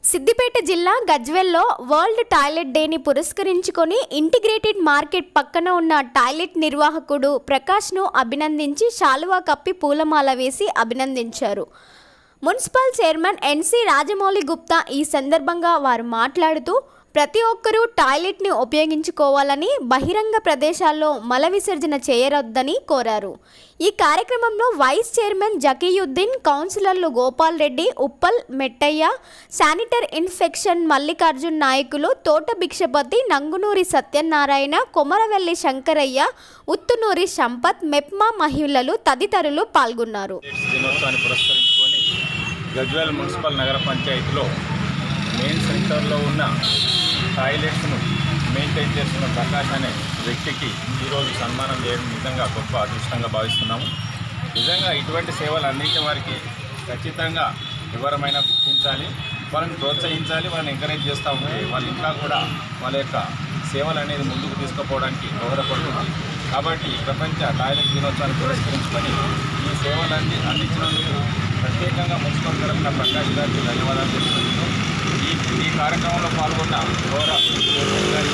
సిద్దిపేట జిల్లా గజ్వెల్లో world toilet డేని పురస్కరించుకొని ఇంటిగ్రేటెడ్ మార్కెట్ పక్కన ఉన్న టాయిలెట్ నిర్వాహకుడు ప్రకాష్ను అభినందించి శాలువా కప్పి పూలమాల వేసి అభినందించారు municipal chairman NC Rajamouli Gupta ఈ సందర్భంగా వారు మాట్లాడుతూ ప్రతి ఒక్కరూ టాయిలెట్ని ఉపయోగించుకోవాలని బహిరంగ ప్రదేశాల్లో మల విసర్జన చేయరొద్దని కోరారు ఈ కార్యక్రమంలో వైస్ చైర్మన్ జకీయుద్దీన్ కౌన్సిలర్లు గోపాల్ రెడ్డి ఉప్పల్ మెట్టయ్య శానిటర్ ఇన్ఫెక్షన్ మల్లికార్జున్ నాయకులు తోట భిక్షపతి నంగునూరి సత్యనారాయణ కొమరవెల్లి శంకరయ్య ఉత్తునూరి సంపత్ మెప్మా మహిళలు తదితరులు పాల్గొన్నారు టాయిలెట్స్ దినోత్సవాన్ని పురస్కరించుకొని గజ్వేల్ మున్సిపల్ నగర పంచాయతీలో మెయిన్ సెంటర్లో ఉన్న టాయిలెట్స్ను మెయింటైన్ చేస్తున్న ప్రకాష్ అనే వ్యక్తికి ఈరోజు సన్మానం చేయడం నిజంగా గొప్ప అదృష్టంగా భావిస్తున్నాము నిజంగా ఇటువంటి సేవలు అందించే వారికి ఖచ్చితంగా ఎవరమైనా గుర్తించాలి వాళ్ళని ప్రోత్సహించాలి వాళ్ళని ఎంకరేజ్ చేస్తూ ఉంటే వాళ్ళు ఇంకా కూడా వాళ్ళ యొక్క సేవలు అనేది ముందుకు తీసుకుపోవడానికి దోహదపడుతుంది కాబట్టి ప్రపంచ టాయిలెట్ దినోత్సవాన్ని పురస్కరించుకొని ఈ సేవలు అంది అందించినందుకు ప్రత్యేకంగా మున్సిపల్ తరఫున ప్రకాష్ గారికి ధన్యవాదాలు తెలుపుతున్నాను ఈ ఈ కార్యక్రమంలో పాల్గొన్న గౌరవ చైర్మన్ గారికి